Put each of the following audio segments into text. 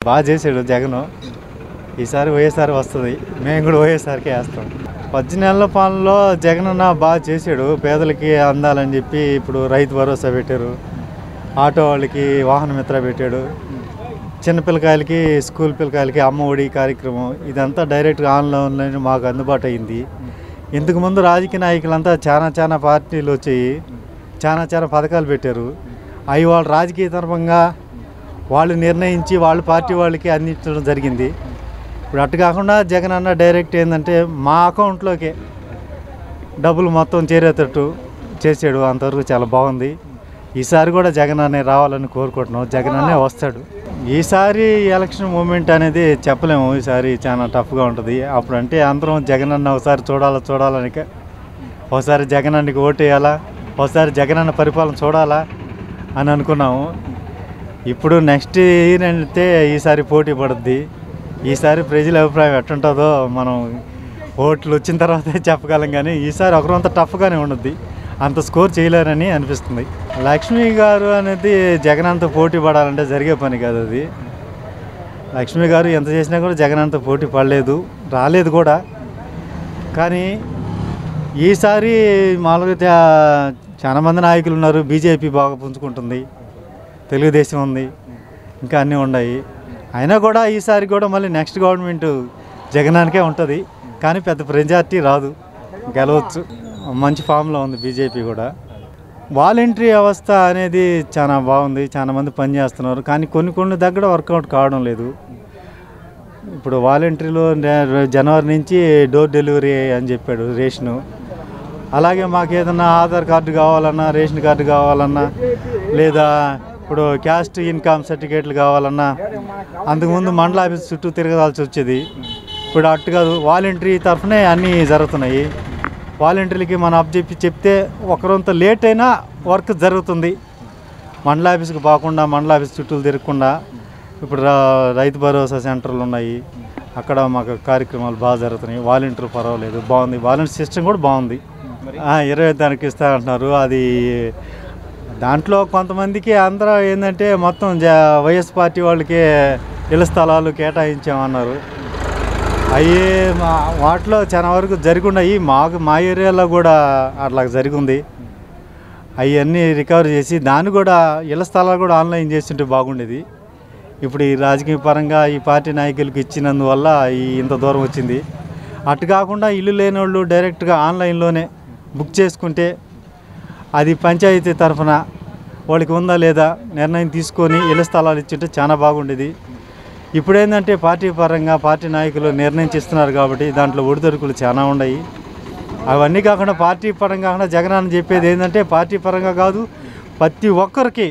బాగా చేసాడు జగన్ ఈసారి వైఎస్ఆర్ వస్తుంది మేము కూడా వైఎస్ఆర్కే వేస్తాం పద్దెనిమిది నెలల పాలనలో జగన్ అన్న బాగా చేశాడు పేదలకి అందాలని చెప్పి ఇప్పుడు రైతు భరోసా పెట్టారు ఆటో వాళ్ళకి వాహన మిత్ర పెట్టాడు చిన్న పిల్లకాయలకి స్కూల్ పిల్లకాయలకి అమ్మ ఒడి కార్యక్రమం ఇదంతా డైరెక్ట్గా ఆన్లైన్ మాకు అందుబాటు అయింది ఇంతకు ముందు రాజకీయ నాయకులంతా చాలా చాలా పార్టీలు వచ్చాయి చాలా చాలా పథకాలు పెట్టారు అవి వాళ్ళు రాజకీయ తరఫంగా వాళ్ళు నిర్ణయించి వాళ్ళ పార్టీ వాళ్ళకి అందించడం జరిగింది ఇప్పుడు అటు కాకుండా జగన్ అన్న డైరెక్ట్ ఏంటంటే మా అకౌంట్లోకే డబ్బులు మొత్తం చేరేటట్టు చేసాడు అంతవరకు చాలా బాగుంది ఈసారి కూడా జగన్ అనే రావాలని కోరుకుంటున్నాం జగన్ అనే వస్తాడు ఈసారి ఎలక్షన్ మూమెంట్ అనేది చెప్పలేము ఈసారి చాలా టఫ్గా ఉంటుంది అప్పుడు అంటే అందరం జగన్ అన్న ఒకసారి చూడాలా చూడాలని క- ఒకసారి జగన్ అన్నకి ఓటు వేయాలా ఒకసారి జగన్ అన్న పరిపాలన చూడాలా అని అనుకున్నాము ఇప్పుడు నెక్స్ట్ ఇయర్ అంటే ఈసారి పోటీ పడుద్ది ఈసారి ప్రజల అభిప్రాయం ఎట్టుంటుందో మనం ఓట్లు వచ్చిన తర్వాతే చెప్పగలం కానీ ఈసారి ఒకరంత టఫ్గానే ఉండద్ది అంత స్కోర్ చేయలేరని అనిపిస్తుంది లక్ష్మి గారు అనేది జగన్ అంత పోటీ పడాలంటే జరిగే పని కాదు అది లక్ష్మి గారు ఎంత చేసినా కూడా జగన్ అంత పోటీ పడలేదు రాలేదు కూడా కానీ ఈసారి మామూలుగా చా- చాలా మంది నాయకులు ఉన్నారు బీజేపీ బాగా పుంజుకుంటుంది తెలుగుదేశం ఉంది ఇంకా అన్నీ ఉన్నాయి అయినా కూడా ఈసారి కూడా మళ్ళీ నెక్స్ట్ గవర్నమెంట్ జగనానికే ఉంటుంది కానీ పెద్ద మెజార్టీ రాదు గెలవచ్చు మంచి ఫామ్లో ఉంది బీజేపీ కూడా వాలంటరీ వ్యవస్థ అనేది చాలా బాగుంది చాలా మంది పనిచేస్తున్నారు కానీ కొన్ని కొన్ని దగ్గర వర్కౌట్ కావడం లేదు ఇప్పుడు వాలంటరీలో నే- జనవరి నుంచి డోర్ డెలివరీ అని చెప్పాడు రేషను అలాగే మాకు ఏదన్నా ఆధార్ కార్డు కావాలన్నా రేషన్ కార్డు కావాలన్నా లేదా ఇప్పుడు క్యాస్ట్ ఇన్కమ్ సర్టిఫికేట్లు కావాలన్నా అంతకుముందు మండల ఆఫీస్ చుట్టూ తిరగాల్సి వచ్చేది ఇప్పుడు అట్టు కాదు వాలంటరీ తరఫునే అన్నీ జరుగుతున్నాయి వాలంటీర్లకి మనం అప్ చెప్పి చెప్తే ఒకరంత లేట్ అయినా వర్క్ జరుగుతుంది మండల ఆఫీస్కి పోకుండా మండల ఆఫీస్ చుట్టూ తిరగకుండా ఇప్పుడు రా- రైతు భరోసా సెంటర్లు ఉన్నాయి అక్కడ మాకు కార్యక్రమాలు బాగా జరుగుతున్నాయి వాలంటీర్ పర్వాలేదు బాగుంది వాలంటీర్ సిస్టమ్ కూడా బాగుంది ఆ, ఇరవై దానికి ఇస్తా అంటున్నారు అది దాంట్లో కొంతమందికి అందరూ ఏంటంటే మొత్తం జ వైఎస్ పార్టీ వాళ్ళకి ఇళ్ల స్థలాలు కేటాయించామన్నారు అవి మా వాటిలో చాలా వరకు జరిగి ఉన్నాయి మాకు మా ఏరియాలో కూడా అట్లా జరిగింది అవన్నీ రికవర్ చేసి దాన్ని కూడా ఇళ్ల స్థలాలు కూడా ఆన్లైన్ చేస్తుంటే బాగుండేది ఇప్పుడు ఈ రాజకీయ పరంగా ఈ పార్టీ నాయకులకు ఇచ్చినందువల్ల ఈ ఇంత దూరం వచ్చింది అటు కాకుండా ఇల్లు లేని వాళ్ళు డైరెక్ట్గా ఆన్లైన్లోనే బుక్ చేసుకుంటే అది పంచాయతీ తరఫున వాళ్ళకి ఉందా లేదా నిర్ణయం తీసుకొని ఇళ్ల స్థలాలు ఇచ్చింటే చాలా బాగుండేది ఇప్పుడు ఏంటంటే పార్టీ పరంగా పార్టీ నాయకులు నిర్ణయించిస్తున్నారు కాబట్టి దాంట్లో ఒడిదొడుకులు చాలా ఉన్నాయి అవన్నీ కాకుండా పార్టీ పరంగా కాకుండా జగన్ అని చెప్పేది ఏంటంటే పార్టీ పరంగా కాదు ప్రతి ఒక్కరికి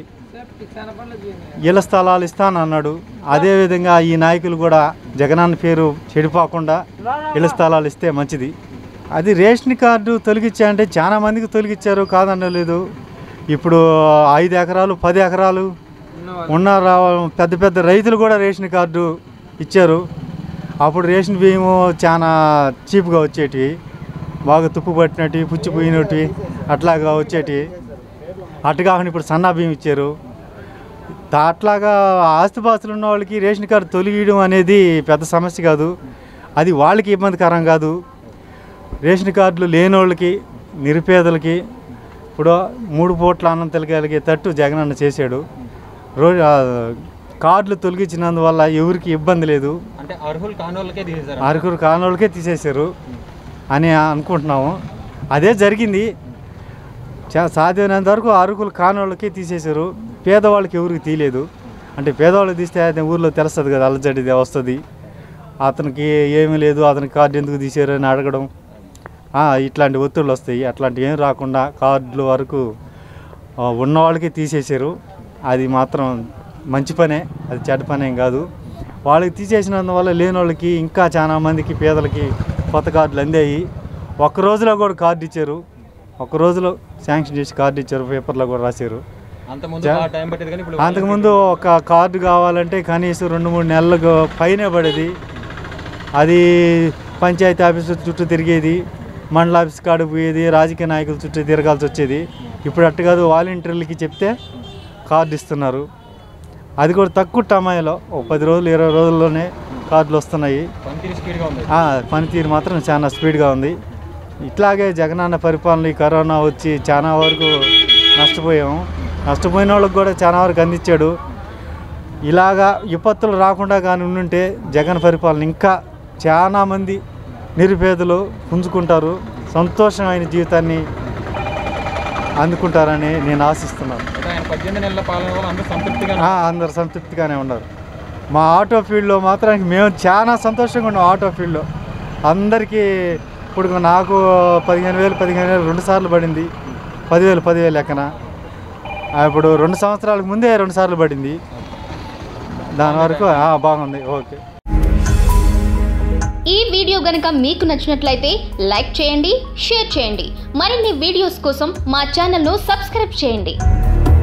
ఇళ్ల స్థలాలు ఇస్తాను అన్నాడు అదేవిధంగా ఈ నాయకులు కూడా జగనన్న పేరు చెడిపోకుండా ఇళ్ల స్థలాలు ఇస్తే మంచిది అది రేషన్ కార్డు తొలగించా అంటే చాలా మందికి తొలగించారు కాదనలేదు ఇప్పుడు ఐదు ఎకరాలు పది ఎకరాలు ఉన్న రా- పెద్ద పెద్ద రైతులు కూడా రేషన్ కార్డు ఇచ్చారు అప్పుడు రేషన్ బియ్యము చాలా చీప్గా వచ్చేటివి బాగా తుప్పు పట్టినట్టు పుచ్చిపోయినట్టు అట్లాగా వచ్చేటివి అటు కాకుండా ఇప్పుడు సన్నా బియ్యం ఇచ్చారు దా- అట్లాగా ఆస్తిపాస్తులు ఉన్న వాళ్ళకి రేషన్ కార్డు తొలగియడం అనేది పెద్ద సమస్య కాదు అది వాళ్ళకి ఇబ్బందికరం కాదు రేషన్ కార్డులు లేని వాళ్ళకి నిరుపేదలకి ఇప్పుడు మూడు పూట్ల అన్నం తిరగలిగే తట్టు జగనన్న చేశాడు రోజు ఆ, కార్డులు తొలగించినందువల్ల ఎవరికి ఇబ్బంది లేదు అంటే అర్హులు కాని వాళ్ళకే తీసేశారు అరకురు కానోళ్ళకే తీసేశారు అని అనుకుంటున్నాము అదే జరిగింది చా- సాధ్యమైనంత వరకు అరుకులు కానోళ్ళకి తీసేశారు పేదవాళ్ళకి ఎవరికి తీయలేదు అంటే పేదవాళ్ళకి తీస్తే అది ఊర్లో తెలుస్తుంది కదా అల్లజడిది వస్తుంది అతనికి ఏమీ లేదు అతనికి కార్డు ఎందుకు తీసారు అని అడగడం ఆ, ఇట్లాంటి ఒత్తిళ్ళు వస్తాయి అట్లాంటివి ఏం రాకుండా కార్డులు వరకు ఆ, ఉన్న వాళ్ళకి తీసేశారు అది మాత్రం మంచి పనే అది చెడ్డ పని ఏం కాదు వాళ్ళకి తీసేసినందువల్ల లేని వాళ్ళకి ఇంకా చాలా మందికి పేదలకి కొత్త కార్డులు అందాయి ఒక్క రోజులో కూడా కార్డు ఇచ్చారు ఒక్క రోజులో శాంక్షన్ చేసి కార్డు ఇచ్చారు పేపర్లో కూడా రాశారు అంత ముందు జా- బాగా టైం పట్టేది కానీ ఇప్పుడు అంతకుముందు ఒక కార్డు కావాలంటే కనీసం రెండు మూడు నెలలకు పైనే పడేది అది పంచాయతీ ఆఫీసు చుట్టూ తిరిగేది మండల ఆఫీస్ కాడికి పోయేది రాజకీయ నాయకుల చుట్టూ తిరగాల్సి వచ్చేది ఇప్పుడు అట్టు కాదు వాలంటీర్లకి చెప్తే కార్డు ఇస్తున్నారు అది కూడా తక్కువ టమాయిలో ఒక పది రోజులు ఇరవై రోజుల్లోనే కార్డులు వస్తున్నాయి పనితీరు స్పీడ్గా ఉంది ఆ, పనితీరు మాత్రం చాలా స్పీడ్గా ఉంది ఇట్లాగే జగనన్న పరిపాలన ఈ కరోనా వచ్చి చాలా వరకు నష్టపోయాము నష్టపోయిన వాళ్ళకి కూడా చాలా వరకు అందించాడు ఇలాగా విపత్తులు రాకుండా కానీ ఉండుంటే జగన్ పరిపాలన ఇంకా చాలా మంది నిరుపేదలు పుంజుకుంటారు సంతోషమైన జీవితాన్ని అందుకుంటారని నేను ఆశిస్తున్నాను అయితే ఆయన పద్దెనిమిది నెలల పాలన వల్ల అందరూ సంతృప్తిగా ఆ, అందరు సంతృప్తిగానే ఉన్నారు మా ఆటో ఫీల్డ్లో మాత్రం మేము చాలా సంతోషంగా ఉన్నాం ఆటో ఫీల్డ్లో అందరికీ ఇప్పుడు నాకు పదిహేను వేలు పదిహేను వేలు రెండు సార్లు పడింది పదివేలు పదివేలు లెక్కన ఆ, ఇప్పుడు రెండు సంవత్సరాలకు ముందే రెండు సార్లు పడింది దాని వరకు ఆ, బాగుంది ఓకే ఈ వీడియో గనక మీకు నచ్చినట్లయితే లైక్ చేయండి షేర్ చేయండి మరిన్ని వీడియోస్ కోసం మా ఛానల్ను సబ్స్క్రైబ్ చేయండి